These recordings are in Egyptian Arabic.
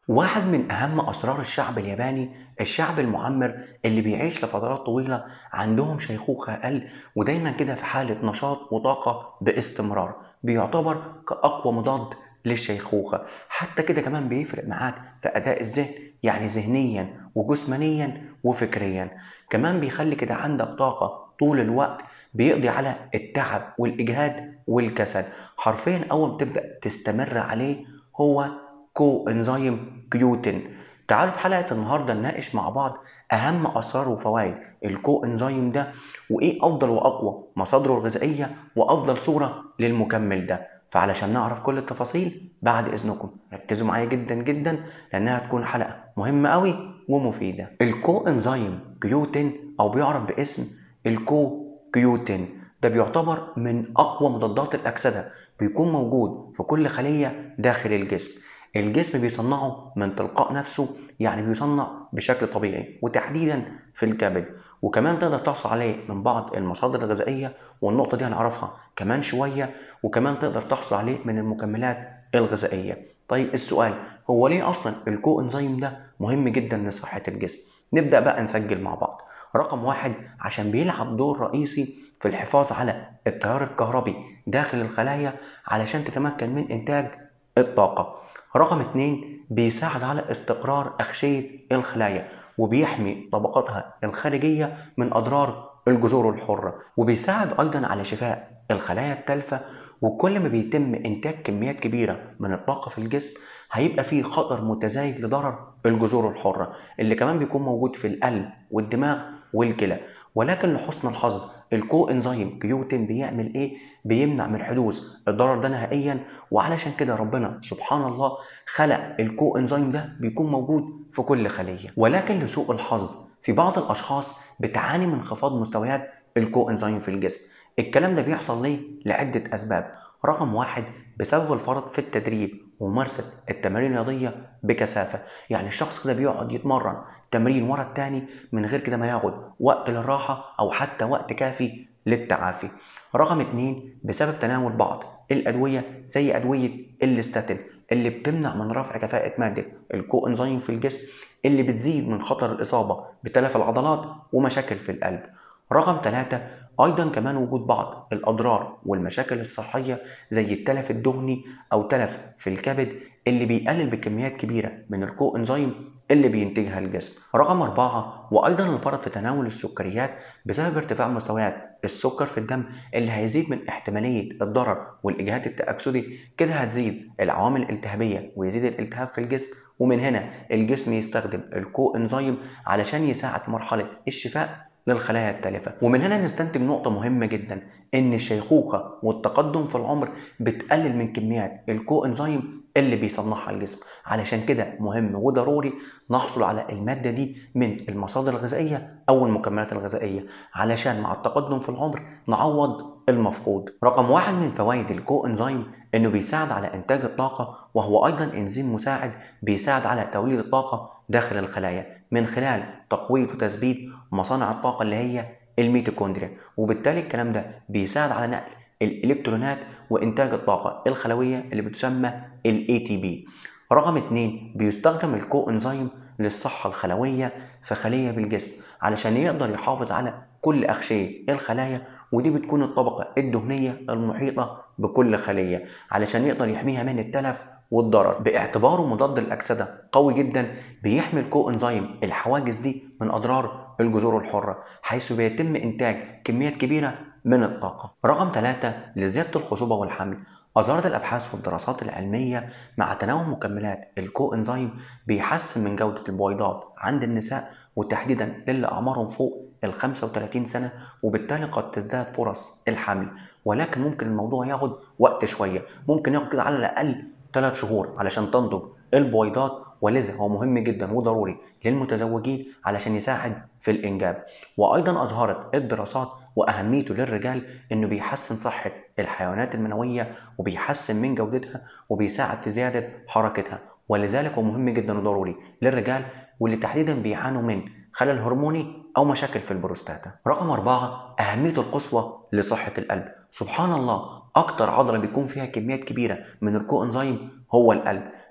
واحد من أهم أسرار الشعب الياباني الشعب المعمر اللي بيعيش لفترات طويلة عندهم شيخوخة أقل ودايما كده في حالة نشاط وطاقة باستمرار بيعتبر كأقوى مضاد للشيخوخة حتى كده كمان بيفرق معاك في أداء الذهن يعني ذهنيا وجسمانيا وفكريا كمان بيخلي كده عندك طاقة طول الوقت بيقضي على التعب والإجهاد والكسل حرفيا أول ما تبدأ تستمر عليه هو كو انزيم كيوتين تعالوا في حلقة النهاردة نناقش مع بعض أهم أسرار وفوائد الكو انزيم ده وإيه أفضل وأقوى مصادره الغذائية وأفضل صورة للمكمل ده فعلشان نعرف كل التفاصيل بعد إذنكم ركزوا معايا جدا جدا لأنها هتكون حلقة مهمة أوي ومفيدة الكو انزيم كيوتين أو بيعرف باسم الكو كيوتين ده بيعتبر من أقوى مضادات الأكسدة بيكون موجود في كل خلية داخل الجسم الجسم بيصنعه من تلقاء نفسه يعني بيصنع بشكل طبيعي وتحديدا في الكبد وكمان تقدر تحصل عليه من بعض المصادر الغذائية والنقطة دي هنعرفها كمان شوية وكمان تقدر تحصل عليه من المكملات الغذائية طيب السؤال هو ليه أصلا الكو انزيم ده مهم جدا لصحة الجسم نبدأ بقى نسجل مع بعض رقم واحد عشان بيلعب دور رئيسي في الحفاظ على التيار الكهربي داخل الخلايا علشان تتمكن من إنتاج الطاقة رقم اتنين بيساعد على استقرار أغشية الخلايا وبيحمي طبقاتها الخارجية من أضرار الجذور الحرة وبيساعد أيضا على شفاء الخلايا التالفة وكل ما بيتم إنتاج كميات كبيرة من الطاقة في الجسم هيبقى فيه خطر متزايد لضرر الجذور الحرة اللي كمان بيكون موجود في القلب والدماغ والكلى ولكن لحسن الحظ الكو انزيم كيوتين بيعمل ايه بيمنع من حدوث الضرر ده نهائيا وعلشان كده ربنا سبحان الله خلق الكو انزيم ده بيكون موجود في كل خليه ولكن لسوء الحظ في بعض الاشخاص بتعاني من انخفاض مستويات الكو انزيم في الجسم الكلام ده بيحصل ليه لعده اسباب رقم واحد بسبب الفرط في التدريب وممارسة التمارين الرياضية بكثافة يعني الشخص كده بيقعد يتمرن تمرين ورا التاني من غير كده ما ياخد وقت للراحة أو حتى وقت كافي للتعافي رقم اتنين بسبب تناول بعض الأدوية زي أدوية الاستاتين اللي بتمنع من رفع كفاءة مادة الكو انزيم في الجسم اللي بتزيد من خطر الإصابة بتلف العضلات ومشاكل في القلب رقم ثلاثة أيضا كمان وجود بعض الأضرار والمشاكل الصحية زي التلف الدهني أو تلف في الكبد اللي بيقلل بكميات كبيرة من الكو انزيم اللي بينتجها الجسم رقم أربعة وأيضا الفرط في تناول السكريات بسبب ارتفاع مستويات السكر في الدم اللي هيزيد من احتمالية الضرر والإجهاد التأكسدي كده هتزيد العوامل الالتهابية ويزيد الالتهاب في الجسم ومن هنا الجسم يستخدم الكو انزيم علشان يساعد في مرحلة الشفاء للخلايا التالفة ومن هنا نستنتج نقطة مهمة جدا إن الشيخوخة والتقدم في العمر بتقلل من كميات الكو انزيم اللي بيصنعها الجسم علشان كده مهم وضروري نحصل على المادة دي من المصادر الغذائية أو المكملات الغذائية علشان مع التقدم في العمر نعوض المفقود رقم واحد من فوائد الكو انزيم انه بيساعد على انتاج الطاقة وهو ايضا انزيم مساعد بيساعد على توليد الطاقة داخل الخلايا من خلال تقوية وتثبيت مصانع الطاقة اللي هي الميتوكوندريا وبالتالي الكلام ده بيساعد على نقل الالكترونات وانتاج الطاقة الخلوية اللي بتسمى ال ATP رقم اتنين بيستخدم الكو انزيم للصحة الخلوية في خلية بالجسم علشان يقدر يحافظ على كل أغشية الخلايا ودي بتكون الطبقة الدهنية المحيطة بكل خلية علشان يقدر يحميها من التلف والضرر باعتباره مضاد الأكسدة قوي جدا بيحمي الكو انزيم الحواجز دي من أضرار الجذور الحرة حيث بيتم إنتاج كميات كبيرة من الطاقة رقم ثلاثة لزيادة الخصوبة والحمل أظهرت الأبحاث والدراسات العلمية مع تناول مكملات الكو انزيم بيحسن من جودة البويضات عند النساء وتحديدا للي أعمارهم فوق ال 35 سنة وبالتالي قد تزداد فرص الحمل ولكن ممكن الموضوع ياخد وقت شوية ممكن ياخد كده على الأقل 3 شهور علشان تنضج البويضات ولذا هو مهم جدا وضروري للمتزوجين علشان يساعد في الإنجاب وأيضا أظهرت الدراسات وأهميته للرجال إنه بيحسن صحة الحيوانات المنوية وبيحسن من جودتها وبيساعد في زيادة حركتها ولذلك هو مهم جدا وضروري للرجال واللي تحديدا بيعانوا من خلل هرموني أو مشاكل في البروستاتا رقم أربعة أهميته القصوى لصحة القلب سبحان الله أكتر عضلة بيكون فيها كميات كبيرة من الكو انزيم هو القلب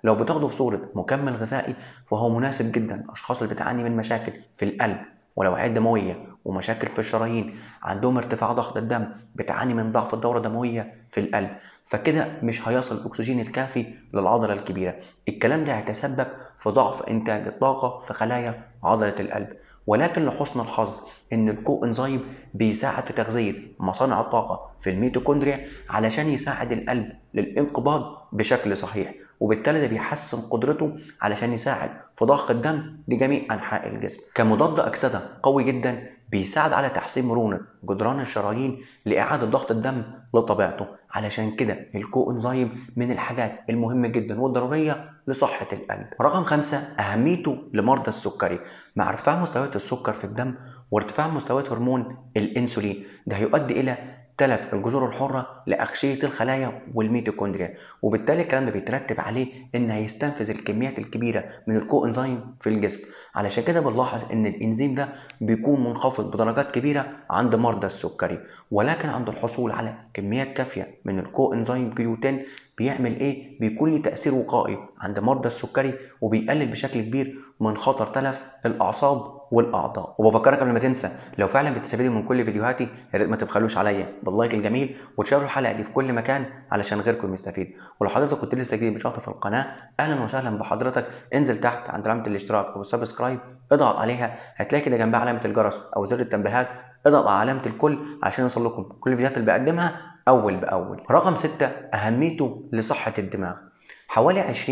لو بتاخده في صورة مكمل غذائي فهو مناسب جدا الأشخاص اللي بتعاني من مشاكل في القلب ولوعية دموية ومشاكل في الشرايين عندهم ارتفاع ضغط الدم بتعاني من ضعف الدورة الدموية في القلب فكده مش هيصل الأكسجين الكافي للعضلة الكبيرة الكلام ده هيتسبب في ضعف إنتاج الطاقة في خلايا عضلة القلب ولكن لحسن الحظ ان الكو انزيم بيساعد في تغذيه مصانع الطاقه في الميتوكوندريا علشان يساعد القلب للانقباض بشكل صحيح وبالتالي ده بيحسن قدرته علشان يساعد في ضخ الدم لجميع انحاء الجسم كمضاد اكسده قوي جدا بيساعد على تحسين مرونه جدران الشرايين لاعاده ضغط الدم لطبيعته علشان كده الكو انزيم من الحاجات المهمه جدا والضروريه لصحه القلب رقم خمسة اهميته لمرضى السكري مع ارتفاع مستويات السكر في الدم وارتفاع مستويات هرمون الانسولين ده هيؤدي الى تلف الجذور الحرة لأغشية الخلايا والميتوكوندريا وبالتالي الكلام ده بيترتب عليه إن هيستنفذ الكميات الكبيرة من الكو انزيم في الجسم علشان كده بنلاحظ إن الإنزيم ده بيكون منخفض بدرجات كبيرة عند مرضى السكري ولكن عند الحصول على كميات كافية من الكو انزيم كيو 10 بيعمل ايه بيكون ليه تاثير وقائي عند مرضى السكري وبيقلل بشكل كبير من خطر تلف الاعصاب والاعضاء وبفكرك قبل ما تنسى لو فعلا بتستفيدوا من كل فيديوهاتي يا ريت ما تبخلوش عليا باللايك الجميل وتشاركوا الحلقه دي في كل مكان علشان غيركم يستفيد ولو حضرتك كنت لسه جديد مشاهده في القناه اهلا وسهلا بحضرتك انزل تحت عند علامه الاشتراك او السبسكرايب اضغط عليها هتلاقي كده جنبها علامه الجرس او زر التنبيهات اضغط على علامه الكل عشان يوصل لكم كل الفيديوهات اللي بقدمها أول بأول رقم ستة أهميته لصحة الدماغ حوالي 20%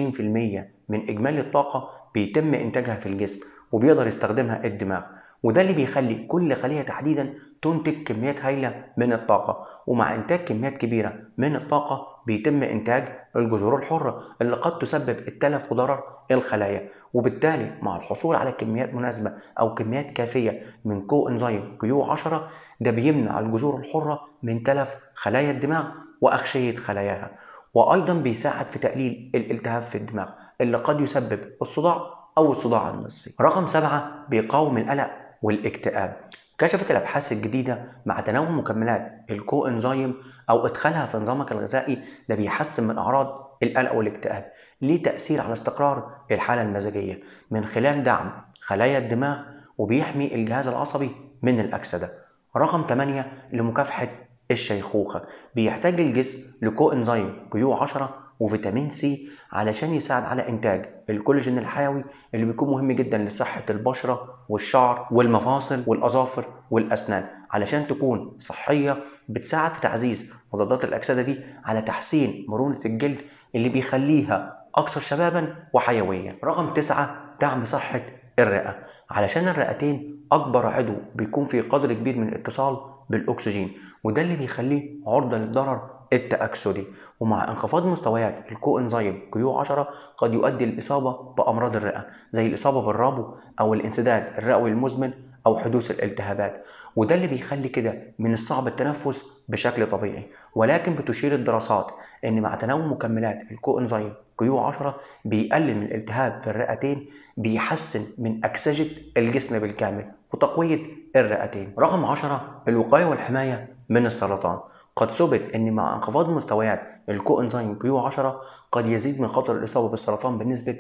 من إجمالي الطاقة بيتم إنتاجها في الجسم وبيقدر يستخدمها الدماغ وده اللي بيخلي كل خلية تحديدا تنتج كميات هائلة من الطاقة ومع إنتاج كميات كبيرة من الطاقة بيتم إنتاج الجذور الحرة اللي قد تسبب التلف وضرر الخلايا وبالتالي مع الحصول على كميات مناسبة أو كميات كافية من كو إنزيم كيو 10 ده بيمنع الجذور الحرة من تلف خلايا الدماغ وأغشية خلاياها وأيضا بيساعد في تقليل الالتهاب في الدماغ اللي قد يسبب الصداع أو الصداع النصفي رقم سبعة بيقاوم القلق والاكتئاب كشفت الابحاث الجديده مع تناول مكملات الكو انزيم او ادخالها في نظامك الغذائي ده بيحسن من اعراض القلق والاكتئاب ليه تاثير على استقرار الحاله المزاجيه من خلال دعم خلايا الدماغ وبيحمي الجهاز العصبي من الاكسده رقم 8 لمكافحه الشيخوخه بيحتاج الجسم لكو انزيم كيو 10 وفيتامين سي علشان يساعد على انتاج الكولاجين الحيوي اللي بيكون مهم جدا لصحه البشره والشعر والمفاصل والاظافر والاسنان علشان تكون صحيه بتساعد في تعزيز مضادات الاكسده دي على تحسين مرونه الجلد اللي بيخليها اكثر شبابا وحيويه رقم تسعة دعم صحه الرئه علشان الرئتين اكبر عضو بيكون في قدر كبير من الاتصال بالاكسجين وده اللي بيخليه عرضه للضرر التأكسدي ومع انخفاض مستويات الكو انزيم كيو 10 قد يؤدي للإصابة بأمراض الرئة زي الإصابة بالربو أو الانسداد الرئوي المزمن أو حدوث الالتهابات وده اللي بيخلي كده من الصعب التنفس بشكل طبيعي ولكن بتشير الدراسات ان مع تناول مكملات الكو انزيم كيو 10 بيقلل من الالتهاب في الرئتين بيحسن من اكسجه الجسم بالكامل وتقويه الرئتين رقم 10 الوقايه والحمايه من السرطان قد ثبت ان مع انخفاض مستويات الكو انزيم كيو 10 قد يزيد من خطر الاصابه بالسرطان بنسبه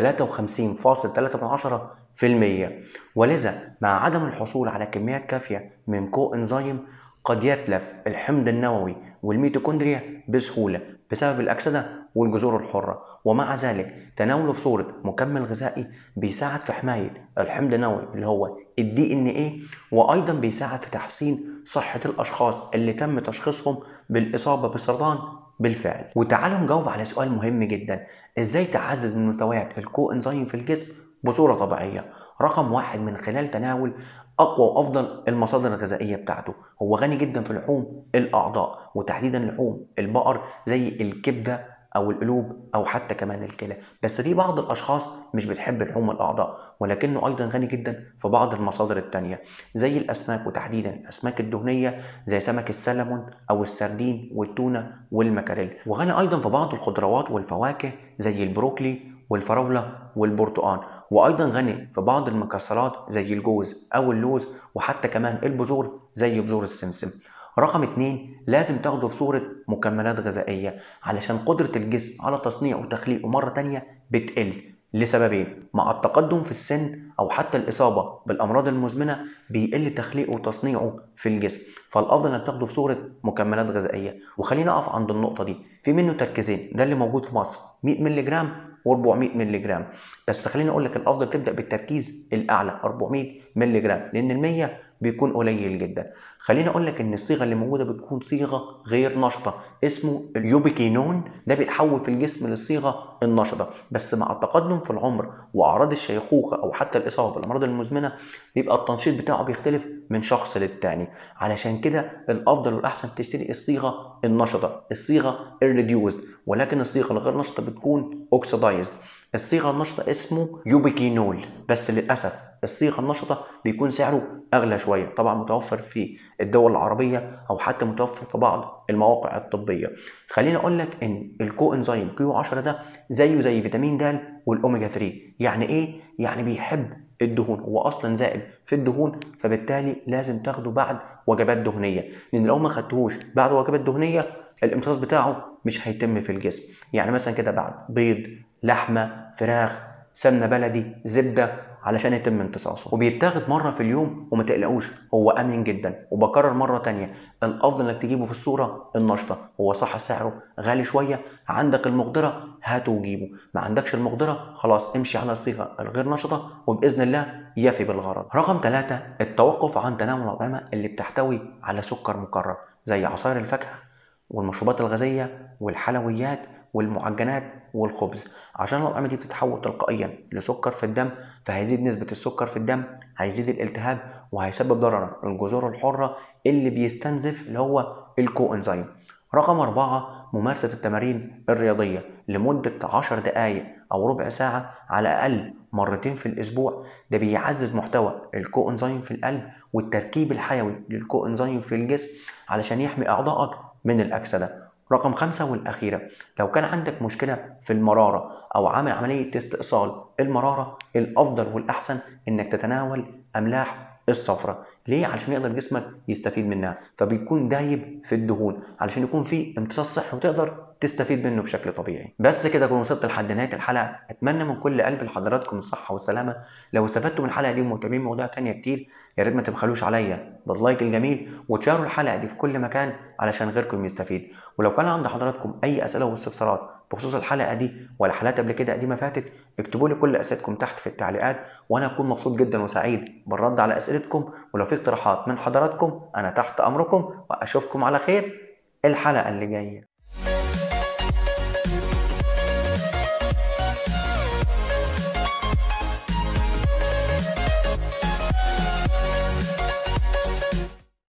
53.3% ولذا مع عدم الحصول على كميات كافيه من كو انزيم قد يتلف الحمض النووي والميتوكوندريا بسهوله بسبب الاكسده والجذور الحره ومع ذلك تناوله في صوره مكمل غذائي بيساعد في حمايه الحمض النووي اللي هو الدي ان ايه وايضا بيساعد في تحسين صحه الاشخاص اللي تم تشخيصهم بالاصابه بالسرطان بالفعل وتعالوا نجاوب على سؤال مهم جدا ازاي تعزز من مستويات الكو انزيم في الجسم بصوره طبيعيه رقم واحد من خلال تناول اقوى وافضل المصادر الغذائيه بتاعته هو غني جدا في لحوم الاعضاء وتحديدا لحوم البقر زي الكبده او القلوب او حتى كمان الكلى بس في بعض الاشخاص مش بتحب لحوم الاعضاء ولكنه ايضا غني جدا في بعض المصادر التانية زي الاسماك وتحديدا الاسماك الدهنيه زي سمك السلمون او السردين والتونه والمكاريل وغني ايضا في بعض الخضروات والفواكه زي البروكلي والفراوله والبرتقال وايضا غني في بعض المكسرات زي الجوز او اللوز وحتى كمان البذور زي بذور السمسم رقم اتنين لازم تاخده في صورة مكملات غذائية علشان قدرة الجسم على تصنيعه وتخليقه مرة تانية بتقل لسببين مع التقدم في السن او حتى الاصابه بالامراض المزمنه بيقل تخليقه وتصنيعه في الجسم فالافضل انك تاخده في صوره مكملات غذائيه وخلينا اقف عند النقطه دي في منه تركيزين ده اللي موجود في مصر 100 مللي جرام و400 مللي جرام بس خليني اقول لك الافضل تبدا بالتركيز الاعلى 400 مللي جرام لان ال 100 بيكون قليل جدا خليني اقول لك ان الصيغه اللي موجوده بتكون صيغه غير نشطه اسمه اليوبيكينون ده بيتحول في الجسم للصيغه النشطه بس مع التقدم في العمر واعراض الشيخوخه او حتى الاصابه بالامراض المزمنه بيبقى التنشيط بتاعه بيختلف من شخص للتاني علشان كده الافضل والاحسن تشتري الصيغه النشطه الصيغه الريديوزد ولكن الصيغه الغير نشطه بتكون اوكسيدايزد الصيغه النشطه اسمه يوبيكينول بس للاسف الصيغه النشطه بيكون سعره اغلى شويه طبعا متوفر في الدول العربيه او حتى متوفر في بعض المواقع الطبيه خليني اقول لك ان الكو انزيم كيو 10 ده زيه زي فيتامين د والاوميجا 3 يعني ايه يعني بيحب الدهون هو اصلا زائد في الدهون فبالتالي لازم تاخده بعد وجبات دهنيه لان لو ما خدتهوش بعد وجبات دهنيه الامتصاص بتاعه مش هيتم في الجسم يعني مثلا كده بعد بيض لحمه فراخ سمنه بلدي زبده علشان يتم امتصاصه وبيتاخد مره في اليوم وما تقلقوش هو امن جدا وبكرر مره تانية الافضل انك تجيبه في الصوره النشطه هو صح سعره غالي شويه عندك المقدره هاته وجيبه ما عندكش المقدره خلاص امشي على الصيغه الغير نشطه وباذن الله يفي بالغرض رقم ثلاثة التوقف عن تناول الاطعمه اللي بتحتوي على سكر مكرر زي عصائر الفاكهه والمشروبات الغازيه والحلويات والمعجنات والخبز عشان الأطعمة دي بتتحول تلقائيا لسكر في الدم فهيزيد نسبة السكر في الدم هيزيد الالتهاب وهيسبب ضرر الجذور الحرة اللي بيستنزف اللي هو الكو انزيم رقم أربعة ممارسة التمارين الرياضية لمدة عشر دقايق أو ربع ساعة على الأقل مرتين في الأسبوع ده بيعزز محتوى الكو انزيم في القلب والتركيب الحيوي للكو انزيم في الجسم علشان يحمي أعضائك من الأكسدة رقم خمسة والأخيرة لو كان عندك مشكلة في المرارة أو عامل عملية استئصال المرارة الأفضل والأحسن إنك تتناول أملاح الصفرة ليه علشان يقدر جسمك يستفيد منها فبيكون دايب في الدهون علشان يكون في امتصاص صحي وتقدر تستفيد منه بشكل طبيعي بس كده كنا وصلت لحد نهايه الحلقه اتمنى من كل قلب لحضراتكم الصحه والسلامه لو استفدتوا من الحلقه دي ومهتمين بمواضيع تانية كتير يا ريت ما تبخلوش عليا باللايك الجميل وتشاروا الحلقه دي في كل مكان علشان غيركم يستفيد ولو كان عند حضراتكم اي اسئله واستفسارات بخصوص الحلقه دي ولا حلقات قبل كده قديمه فاتت اكتبوا لي كل اسئلتكم تحت في التعليقات وانا اكون مبسوط جدا وسعيد بالرد على اسئلتكم ولو في اقتراحات من حضراتكم انا تحت امركم واشوفكم على خير الحلقه اللي جايه